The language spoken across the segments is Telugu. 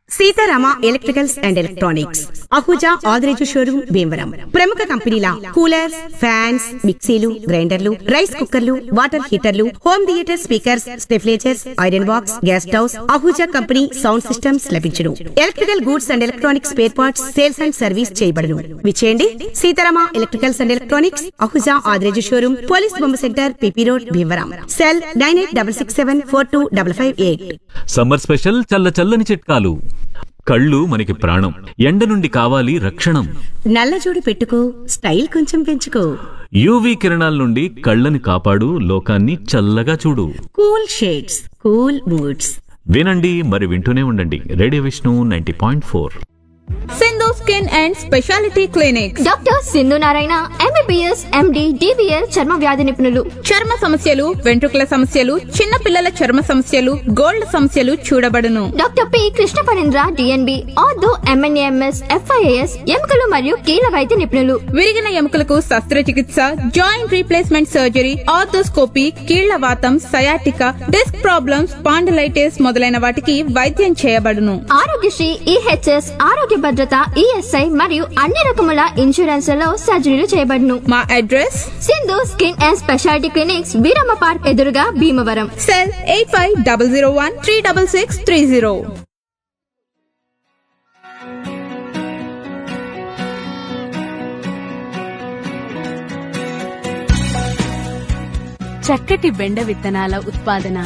Sitarama electricals and electronics Ahuja Adireju showroom Bhimavaram ప్రముఖ కంపెనీల కూలర్స్ ఫ్యాన్స్ మిక్సీలు గ్రైండర్లు రైస్ కుక్కర్లు వాటర్ హీటర్లు హోమ్ థియేటర్ స్పీకర్స్ స్టెఫ్లేచర్స్ iron box gas stoves Ahuja company sound systems లభించును electrical goods and electronics spare parts sales and service చేయబడును విచేయండి Seetharama electricals and electronics Ahuja Adireju showroom police బొమ్మ centre P P road Bhimavaram cell nine eight double six seven four two double five eight summer special చల్ల చల్లని చిట్కాలు కళ్ళు మనకి ప్రాణం ఎండ నుండి కావాలి రక్షణం నల్లజోడు పెట్టుకో స్టైల్ కొంచెం పెంచుకో యూవీ కిరణాల నుండి కళ్ళని కాపాడు లోకాన్ని చల్లగా చూడు కూల్ షేడ్స్ కూల్ మూడ్స్ వినండి మరి వింటూనే ఉండండి radio Vishnu ninety point four Sindhu skin and speciality clinic doctor Sindhu Narayana MBBS MD DBL చర్మ వ్యాధి నిపుణులు చర్మ సమస్యలు వెంట్రుకల సమస్యలు చిన్న పిల్లల చర్మ సమస్యలు గోల్డ్ సమస్యలు చూడబడును doctor P Krishna Parendra DNB ortho MNAMS FIAS ఎముకలు మరియు కీళ్ళ వైద్య నిపుణులు విరిగిన ఎముకలకు శస్త్రచికిత్స జాయింట్ రీప్లేస్మెంట్ సర్జరీ ఆర్థోస్కోపీ కీళ్ల వాతం సయాటిక డిస్క్ ప్రాబ్లమ్స్ పాండలైటిస్ మొదలైన వాటికి వైద్యం చేయబడును ఆరోగ్యశ్రీ ఈహెచ్ఎస్ ఆరోగ్య భద్రత ఈఎస్ఐ మరియు అన్ని రకముల ఇన్సూరెన్స్లలో సర్జరీలు చేయబడును మా address Sindhu skin and speciality clinics Veeramma park ఎదురుగా Bhimavaram cell eight five double zero one three double six three zero చక్కటి బెండ విత్తనాల ఉత్పాదన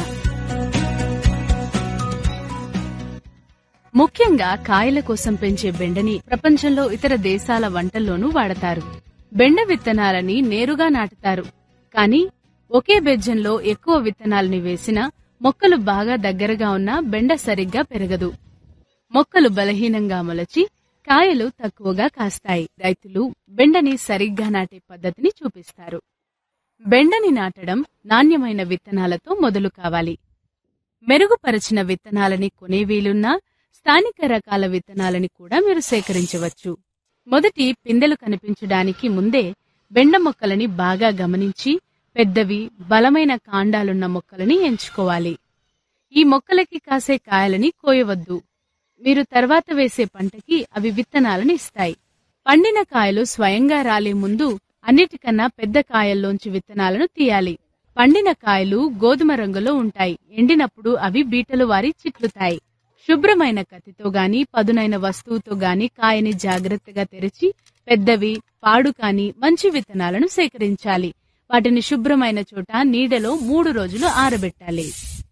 ముఖ్యంగా కాయల కోసం పెంచే బెండని ప్రపంచంలో ఇతర దేశాల వంటల్లోనూ వాడతారు బెండ విత్తనాలని నేరుగా నాటుతారు కానీ ఒకే బెజ్జంలో ఎక్కువ విత్తనాలని వేసినా మొక్కలు బాగా దగ్గరగా ఉన్నా బెండ సరిగ్గా పెరగదు మొక్కలు బలహీనంగా మొలచి కాయలు తక్కువగా కాస్తాయి రైతులు బెండని సరిగ్గా నాటే పద్ధతిని చూపిస్తారు బెండని నాటడం నాణ్యమైన విత్తనాలతో మొదలు కావాలి మెరుగుపరచిన విత్తనాలని కొనే వీలున్నా స్థానిక రకాల విత్తనాలని కూడా మీరు సేకరించవచ్చు మొదటి పిందెలు కనిపించడానికి ముందే బెండ మొక్కలని బాగా గమనించి పెద్దవి బలమైన కాండాలున్న మొక్కలని ఎంచుకోవాలి ఈ మొక్కలకి కాసే కాయలని కోయవద్దు మీరు తర్వాత వేసే పంటకి అవి విత్తనాలను ఇస్తాయి పండిన కాయలు స్వయంగా రాలే ముందు అన్నిటికన్నా పెద్ద కాయల్లోంచి విత్తనాలను తీయాలి పండిన కాయలు గోధుమ రంగులో ఉంటాయి ఎండినప్పుడు అవి బీటలు వారి చిట్లుతాయి శుభ్రమైన కత్తితో గాని పదునైన వస్తువుతో గాని కాయని జాగ్రత్తగా తెరిచి పెద్దవి పాడు కాని మంచి విత్తనాలను సేకరించాలి వాటిని శుభ్రమైన చోట నీడలో మూడు రోజులు ఆరబెట్టాలి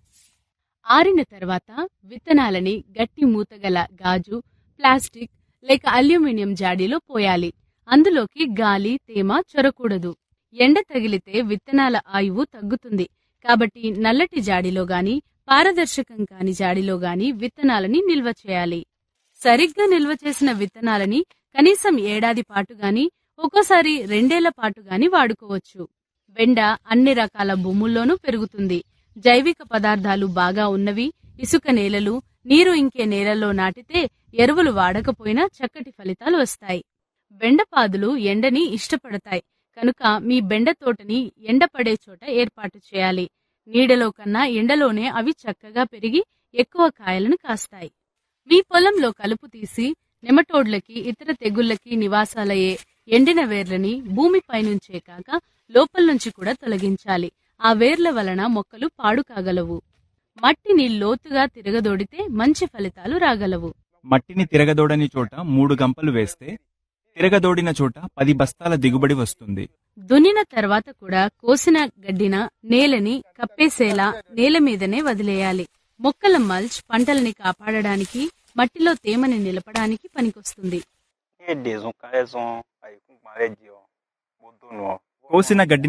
ఆరిన తర్వాత విత్తనాలని గట్టి మూతగల గాజు ప్లాస్టిక్ లేక అల్యూమినియం జాడీలో పోయాలి అందులోకి గాలి తేమ చొరకూడదు ఎండ తగిలితే విత్తనాల ఆయువు తగ్గుతుంది కాబట్టి నల్లటి జాడీలో గాని పారదర్శకం కాని జాడీలో గాని విత్తనాలని నిల్వ చేయాలి సరిగ్గా నిల్వ చేసిన విత్తనాలని కనీసం ఏడాది పాటు గాని ఒక్కోసారి రెండేళ్ల పాటు గాని వాడుకోవచ్చు బెండ అన్ని రకాల భూముల్లోనూ పెరుగుతుంది జైవిక పదార్థాలు బాగా ఉన్నవి ఇసుక నేలలు నీరు ఇంకే నేలల్లో నాటితే ఎరువులు వాడకపోయినా చక్కటి ఫలితాలు వస్తాయి బెండపాదులు ఎండని ఇష్టపడతాయి కనుక మీ బెండ తోటని ఎండపడే చోట ఏర్పాటు చేయాలి నీడలో కన్నా ఎండలోనే అవి చక్కగా పెరిగి ఎక్కువ కాయలను కాస్తాయి మీ పొలంలో కలుపు తీసి నెమటోడ్లకి ఇతర తెగుళ్లకి నివాసాలయ్యే ఎండిన వేర్లని భూమిపై నుంచే కాక లోపల నుంచి కూడా తొలగించాలి ఆ వేర్ల వలన మొక్కలు పాడు కాగలవు మట్టిని లోతుగా తిరగదోడితే మంచి ఫలితాలు రాగలవు మట్టిని తిరగదోడని చోట మూడు గంపలు వేస్తే తిరగదోడిన చోట పది బస్తాల దిగుబడి వస్తుంది దున్నిన తర్వాత కూడా కోసిన గడ్డిన నేలని కప్పేసేలా నేల మీదనే వదిలేయాలి మొక్కల మల్చ్ పంటలని కాపాడడానికి మట్టిలో తేమని నిలపడానికి పనికొస్తుంది Nye dezon ka ezon ayi kun ma re di o. Bodo no. కోసిన గడ్డి